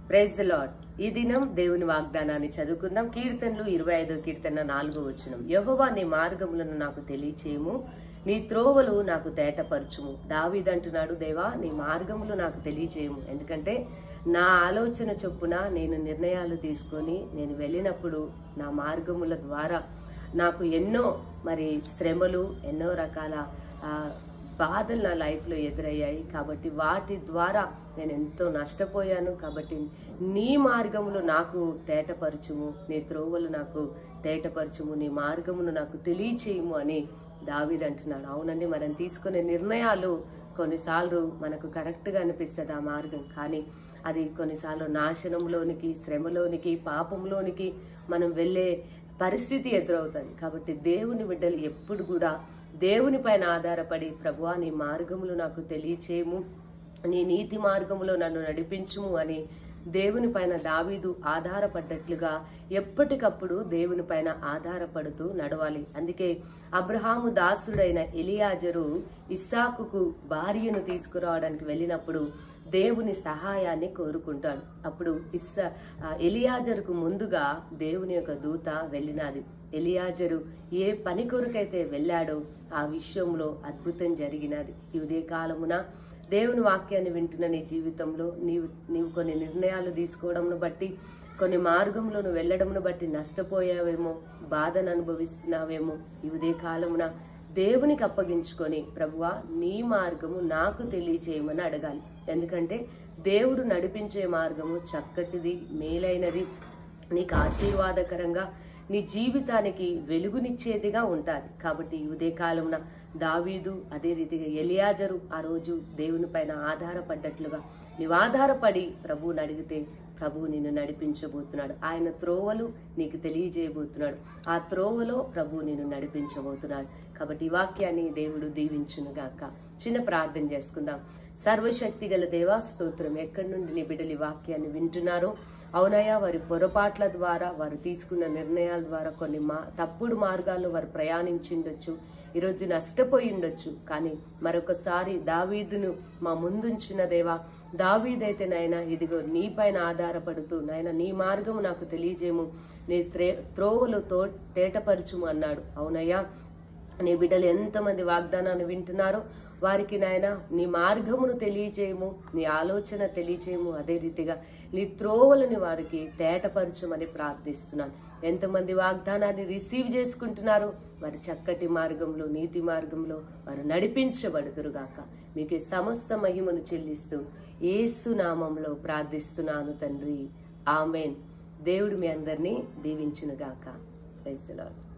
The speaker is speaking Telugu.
ప్రైజ్ ద లాడ్ ఈ దినం దేవుని వాగ్దానాన్ని చదువుకుందాం కీర్తనలు ఇరవై ఐదో కీర్తన నాలుగో వచనం యహోవా నీ మార్గములను నాకు తెలియచేయము నీ త్రోవలు నాకు తేటపరచుము దావీదంటున్నాడు దేవా నీ మార్గములు నాకు తెలియచేయము ఎందుకంటే నా ఆలోచన చొప్పున నేను నిర్ణయాలు తీసుకొని నేను వెళ్ళినప్పుడు నా మార్గముల ద్వారా నాకు ఎన్నో మరి శ్రమలు ఎన్నో రకాల ఆ, బాధలు నా లైఫ్లో ఎదురయ్యాయి కాబట్టి వాటి ద్వారా నేను ఎంతో నష్టపోయాను కాబట్టి నీ మార్గములు నాకు తేటపరచుము నీ త్రోవలు నాకు తేటపరచుము నీ మార్గమును నాకు తెలియచేయము అని దావీద్ అంటున్నాడు అవునండి మనం తీసుకునే నిర్ణయాలు కొన్నిసార్లు మనకు కరెక్ట్గా అనిపిస్తుంది ఆ మార్గం కానీ అది కొన్నిసార్లు నాశనంలోనికి శ్రమలోనికి పాపంలోనికి మనం వెళ్ళే పరిస్థితి ఎదురవుతుంది కాబట్టి దేవుని బిడ్డలు ఎప్పుడు కూడా దేవుని పైన ఆధారపడి ప్రభువా నీ మార్గములు నాకు తెలియచేయము నీ నీతి మార్గములో నన్ను నడిపించుము అని దేవుని పైన దావీదు ఆధారపడ్డట్లుగా ఎప్పటికప్పుడు దేవుని పైన ఆధారపడుతూ నడవాలి అందుకే అబ్రహాము దాసుడైన ఎలియాజరు ఇస్సాకుకు భార్యను తీసుకురావడానికి వెళ్ళినప్పుడు దేవుని సహాయాన్ని కోరుకుంటాడు అప్పుడు ఇస్స ఆ, ఎలియాజరుకు ముందుగా దేవుని యొక్క దూత వెళ్ళినది ఎలియాజరు ఏ పని కొరకైతే వెళ్ళాడో ఆ విషయంలో అద్భుతం జరిగినది ఈ ఉదయ కాలమున దేవుని వాక్యాన్ని వింటున్న నీ జీవితంలో నీవు నీవు కొన్ని నిర్ణయాలు తీసుకోవడంను బట్టి కొన్ని మార్గంలో నువ్వు వెళ్ళడంను బట్టి నష్టపోయావేమో బాధను అనుభవిస్తున్నావేమో ఈ ఉదయ కాలమున దేవునికి అప్పగించుకొని ప్రభువా నీ మార్గము నాకు తెలియచేయమని అడగాలి ఎందుకంటే దేవుడు నడిపించే మార్గము చక్కటిది మేలైనది నీకు ఆశీర్వాదకరంగా నీ జీవితానికి వెలుగునిచ్చేదిగా ఉంటుంది కాబట్టి ఈ ఉదయకాలంన దావీదు అదే రీతిగా ఎలియాజరు ఆ రోజు దేవుని పైన ఆధారపడ్డట్లుగా నీవు ఆధారపడి ప్రభువుని అడిగితే ప్రభువు నిన్ను నడిపించబోతున్నాడు ఆయన త్రోవలు నీకు తెలియజేయబోతున్నాడు ఆ త్రోవలో ప్రభువు నిన్ను నడిపించబోతున్నాడు కాబట్టి ఈ వాక్యాన్ని దేవుడు దీవించునుగాక చిన్న ప్రార్థన చేసుకుందాం సర్వశక్తి గల దేవా స్తోత్రం ఎక్కడి నుండి నీ బిడ్డలు ఈ వాక్యాన్ని వింటున్నారో అవునయ్యా వారి పొరపాట్ల ద్వారా వారు తీసుకున్న నిర్ణయాల ద్వారా కొన్ని మా తప్పుడు మార్గాల్లో వారు ప్రయాణించిండొచ్చు ఈరోజు నష్టపోయి ఉండొచ్చు కానీ మరొకసారి దావీదును మా ముందుంచిన దేవా దావీదైతే నాయన ఇదిగో నీ పైన ఆధారపడుతూ నాయన నీ మార్గము నాకు తెలియజేయము నీ త్రే త్రోవలు తో తేటపరచుము అన్నాడు అవునయ్యా నీ బిడ్డలు ఎంతమంది వాగ్దానాన్ని వింటున్నారో వారికి నాయన నీ మార్గమును తెలియచేయము నీ ఆలోచన తెలియచేయము అదే రీతిగా నీ త్రోవలని వారికి తేటపరచమని ప్రార్థిస్తున్నాను ఎంతమంది వాగ్దానాన్ని రిసీవ్ చేసుకుంటున్నారు వారి చక్కటి మార్గంలో నీతి మార్గంలో వారు నడిపించబడుదురుగాక మీకు ఈ సమస్త మహిమను చెల్లిస్తూ ఏసు నామంలో ప్రార్థిస్తున్నాను తండ్రి ఆమెన్ దేవుడు మీ అందరినీ దీవించునుగాక ప్రైజ్ ది లార్డ్